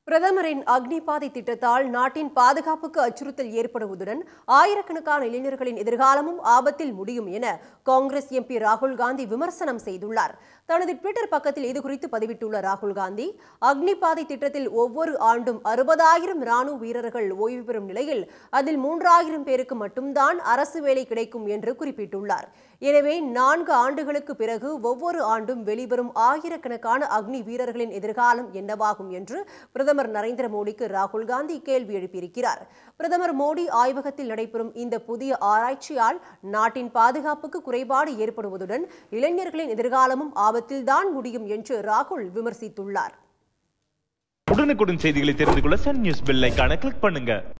பிரதமரின் அக்னிபாதை திட்டத்தால் நாட்டின் பாதுகாப்புக்கு அச்சுறுத்தல் ஏற்படுவதுடன் ஆயிரக்கணக்கான இளைஞர்களின் எதிர்காலமும் ஆபத்தில் முடியும் என காங்கிரஸ் எம்பி ராகுல் காந்தி விமர்சனம் செய்துள்ளார் தனது ட்விட்டர் பக்கத்தில் இதுகுறித்து பதிவிட்டுள்ள ராகுல் காந்தி அக்னிபாதை திட்டத்தில் ஒவ்வொரு ஆண்டும் அறுபதாயிரம் ராணுவ வீரர்கள் ஓய்வு பெறும் நிலையில் அதில் மூன்றாயிரம் பேருக்கு மட்டும்தான் அரசு வேலை கிடைக்கும் என்று குறிப்பிட்டுள்ளார் எனவே நான்கு ஆண்டுகளுக்கு பிறகு ஒவ்வொரு ஆண்டும் வெளிவரும் ஆயிரக்கணக்கான அக்னி வீரர்களின் எதிர்காலம் என்னவாகும் என்று பிரதமர் நரேந்திர மோடிக்கு ராகுல் காந்தி கேள்வி எழுப்பியிருக்கிறார் பிரதமர் மோடி ஆய்வகத்தில் நடைபெறும் இந்த புதிய ஆராய்ச்சியால் நாட்டின் பாதுகாப்புக்கு குறைபாடு ஏற்படுவதுடன் இளைஞர்களின் எதிர்காலமும் ஆபத்தில்தான் முடியும் என்று ராகுல் விமர்சித்துள்ளார் உடனுக்குடன் செய்திகளை தெரிந்து கொள்ள சன் நியூஸ் பெல் ஐகானை கிளிக் பண்ணுங்க